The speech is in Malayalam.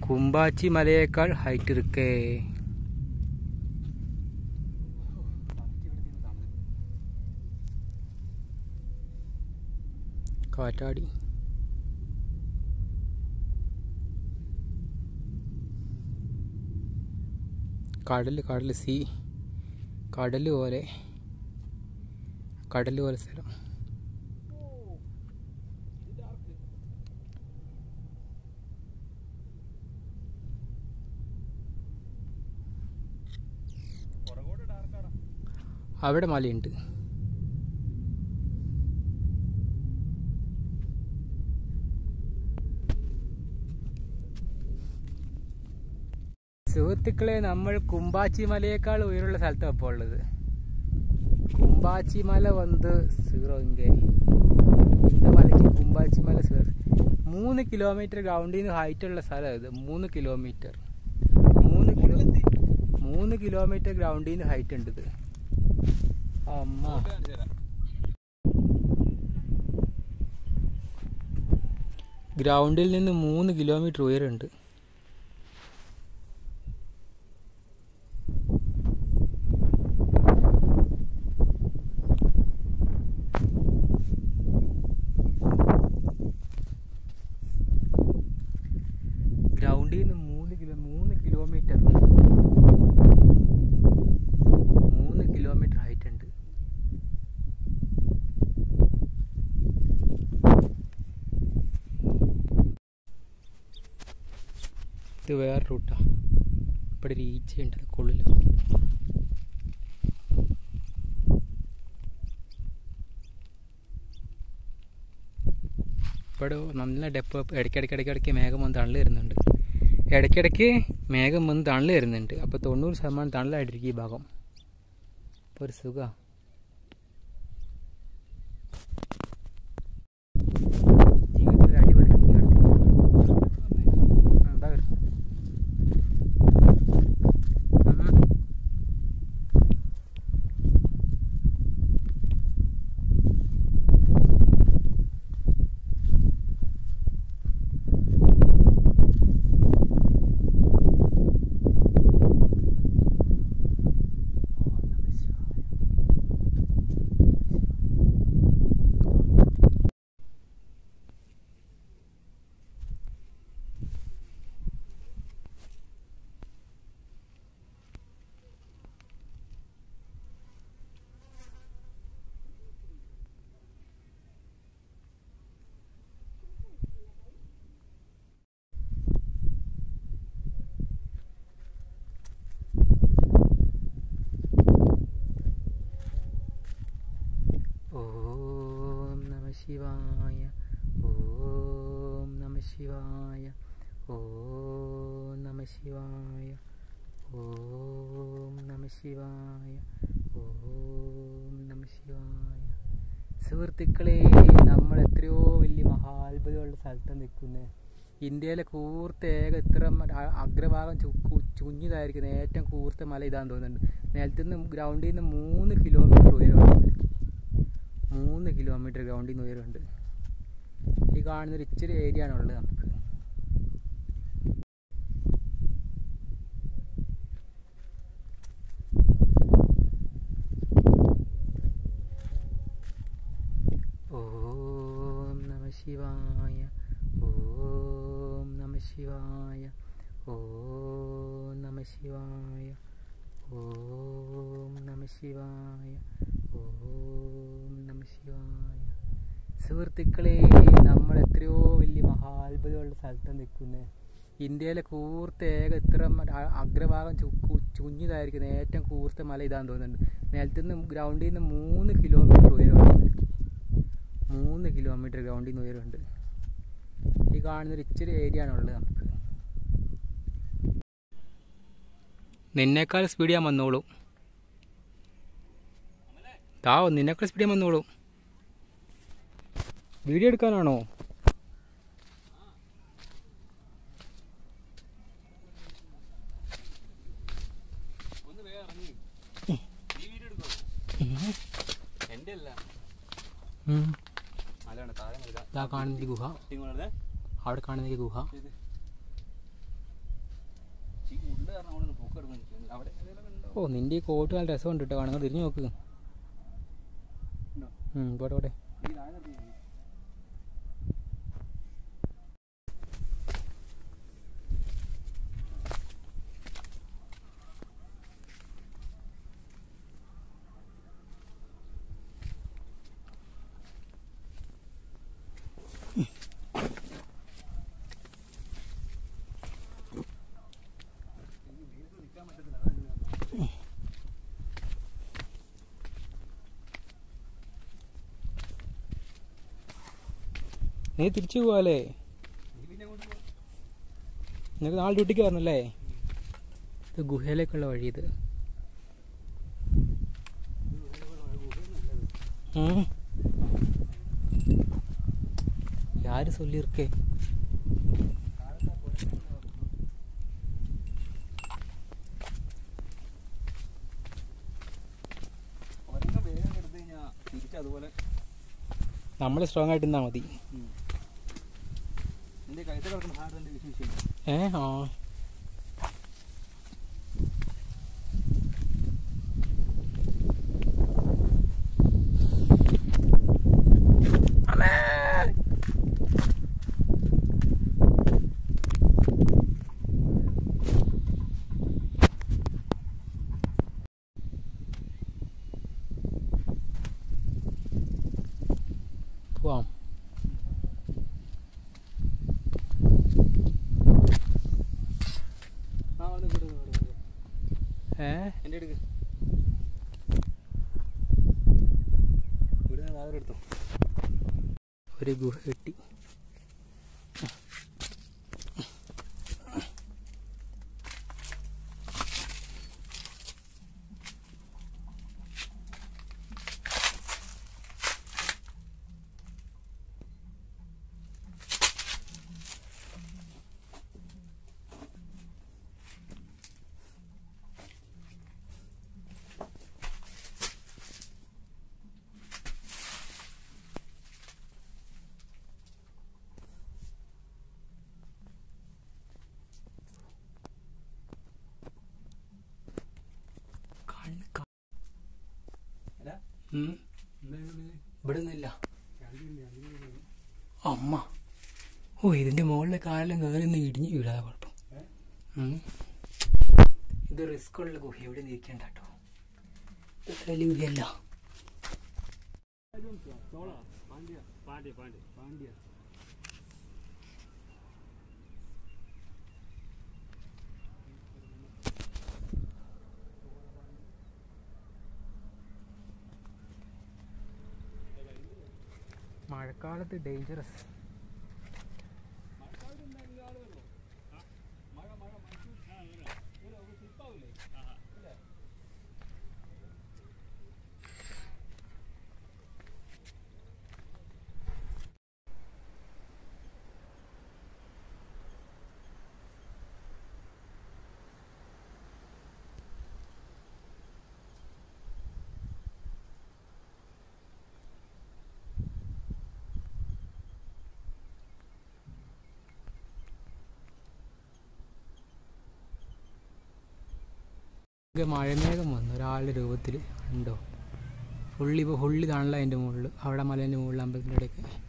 കുമ്പാച്ചി മലയേക്കാൾ ഹൈറ്റ് ഇരിക്കേ കാറ്റാടി കടൽ കടൽ സീ കടൽ പോലെ കടൽ പോലെ സ്ഥലം അവിടെ മലയുണ്ട് സുഹൃത്തുക്കളെ നമ്മൾ കുമ്പാച്ചി മലയേക്കാൾ ഉയരമുള്ള സ്ഥലത്താണ് ഇപ്പോൾ ഉള്ളത് കുമ്പാച്ചി മല വന്ന് സീറോ ഇங்கே இந்த മലയ്ക്ക് കുമ്പാച്ചി മല സീറോ മൂന്ന് കിലോമീറ്റർ ഗ്രൗണ്ടിൽ നിന്ന് ഹൈറ്റ് ഉള്ള സ്ഥലം ഇത് മൂന്ന് കിലോമീറ്റർ മൂന്ന് കിലോ മൂന്ന് കിലോമീറ്റർ ഗ്രൗണ്ടിൽ നിന്ന് ഹൈറ്റ് ഉണ്ട് ഇത് അമ്മ ഗ്രൗണ്ടിൽ നിന്ന് മൂന്ന് കിലോമീറ്റർ ഉയരമുണ്ട് ഗ്രൗണ്ടിൽ നിന്ന് മൂന്ന് കിലോ മൂന്ന് കിലോമീറ്റർ മൂന്ന് കിലോമീറ്റർ ഹൈറ്റ് ഉണ്ട് ഇത് വേറെ റൂട്ടാ ഇവിടെ ഒരു ഈച്ചയുണ്ട് അത് കൊള്ളില്ല ഇവിടെ നല്ല ഡെപ്പ് ഇടയ്ക്കിടയ്ക്ക് ഇടയ്ക്കിടയ്ക്ക് മേഘം വന്ന് തണൽ വരുന്നുണ്ട് ഇടയ്ക്കിടയ്ക്ക് മേഘം വന്ന് തണൽ വരുന്നുണ്ട് അപ്പോൾ തൊണ്ണൂറ് ശതമാനം തണലായിട്ടിരിക്കും ഈ ഭാഗം അപ്പോൾ ഒരു സുഖ ജീവിതത്തിൽ ഒരു അടിപൊളി ട്രക്കിംഗ് നടത്തി ആ, എന്താ വരും ഉം. ഓം നമ ശിവായ ഓം നമ ശിവായ ഓം നമ ശിവായ ഓം നമ ശിവായ ഓം നമ ശിവായ സുഹൃത്തുക്കളെ നമ്മൾ എത്രയോ വലിയ മഹാത്ഭുതമുള്ള സ്ഥലത്താണ് നിൽക്കുന്നത് ഇന്ത്യയിലെ കൂർത്ത ഏക ഇത്ര മ- അ- അഗ്രഭാഗം ചു- കു- കുഞ്ഞിതായിരിക്കുന്ന ഏറ്റവും കൂർത്ത മല ഇതാന്ന് തോന്നുന്നുണ്ട് നിലത്തു നിന്ന് ഗ്രൗണ്ടിൽ നിന്ന് മൂന്ന് കിലോമീറ്റർ ഉയരമുണ്ട് മലയ്ക്ക് മൂന്ന് കിലോമീറ്റർ ഗ്രൗണ്ടിൽ നിന്ന് ഉയരമുണ്ട് ഈ കാണുന്നൊരു ഇച്ചിരി ഏരിയ ആണുള്ളത് നമുക്ക് ഓം നമ ശിവായ ഓം നമ ശിവായ ഓം നമ ശിവായ ഓം നമ ശിവായ ഓം നമ ശിവായ സുഹൃത്തുക്കളെ നമ്മൾ എത്രയോ വലിയ മഹാത്ഭുതമുള്ള സ്ഥലത്താണ് നിൽക്കുന്നത് ഇന്ത്യയിലെ കൂർത്ത ഏക ഇത്ര മ- അ- അഗ്രഭാഗം ചു- കു- കുഞ്ഞിതായിരിക്കുന്ന ഏറ്റവും കൂർത്ത മല ഇതാന്ന് തോന്നുന്നുണ്ട് നിലത്തു നിന്ന് ഗ്രൗണ്ടിൽ നിന്ന് മൂന്ന് കിലോമീറ്റർ ഉയരമുണ്ട് മലയ്ക്ക് മൂന്ന് കിലോമീറ്റർ ഗ്രൗണ്ടിൽ നിന്ന് ഉയരമുണ്ട് ഈ കാണുന്നൊരു ഇച്ചിരി ഏരിയ ആണുള്ളത് നമുക്ക് നിന്നേക്കാൾ സ്പീഡ് ഞാൻ വന്നോളൂ താ നിന്നേക്കാൾ സ്പീഡ് ഞാൻ വന്നോളൂ വീഡിയോ എടുക്കാനാണോ എന്റെ അല്ല ഉം. മലയാണ് താഴെ മല ഇതാ കാണുന്ന ഗുഹ നിങ്ങളുടെ അവിടെ കാണുന്ന ഗുഹ ഈ മുള്ള് കാരണം അവിടെ നിന്ന് പൊക്കെടുക്കാൻ നിൽക്കുന്നില്ല അവിടെ ഏതെങ്കിലും ഉണ്ടോ ഓ നിന്റെ ഈ കോട്ട് നല്ല രസമുണ്ട് കേട്ടോ കാണുമ്പോൾ തിരിഞ്ഞു നോക്ക് ഉണ്ടോ ഉം, പോട്ടെ പോട്ടെ ഈ താഴെ നിർത്തി മതി. നീ തിരിച്ചു പോവാല്ലേ നീ പിന്നെ അങ്ങോട്ട് പോ. നിനക്ക് നാളെ ഡ്യൂട്ടിക്ക് വരണല്ലേ ഇത് ഗുഹയിലേക്കുള്ള വഴി ഇത് ഉം. யாரு சொல்லியிருக்கே ഒരെണ്ണം വേഗം എടുത്ത് കഴിഞ്ഞാൽ തിരിച്ച് അതുപോലെ നമ്മൾ സ്ട്രോങ് ആയിട്ട് നിന്നാ മതി നിന്റെ കഴുത്ത് കിടക്കുന്ന ഹാർഡ് എൻ്റെ വിശേഷം ഏ ആ പോവാം ആ വന്ന് വിട് വിട് വിട് വിട്. ഏ എൻ്റെ എടുക്ക് ഇവിടെ ആധാരം എടുത്തോ ഒരു ഗുഹ കിട്ടി കണ്ണ് കാ- എടാ ഉം. ഇവിടെ നിന്നില്ല അമ്മ ഓ ഇതിന്റെ മുകളിലെ കാലം കയറി നിന്ന് ഇടിഞ്ഞ് വീഴാതെ കുഴപ്പം ഉം. ഇത് റിസ്ക് ഉള്ള ഗുഹ ഇവിടെ നിൽക്കണ്ട കേട്ടോ ഇത് വലിയ ഗുഹയല്ല ചോള പാണ്ഡ്യ പാണ്ഡ്യ പാണ്ഡ്യ പാണ്ഡ്യ മഴക്കാലത്ത് ഡേഞ്ചറസ് മഴമേഘം വന്നു ഒരാളുടെ രൂപത്തിൽ ഉണ്ടോ ഫുള്ളി ഇപ്പോൾ ഫുള്ളി കാണല അതിൻ്റെ മുകളിൽ അവിടെ മലേൻ്റെ മുകളിൽ അമ്പലത്തിൻ്റെ ഇടയ്ക്ക്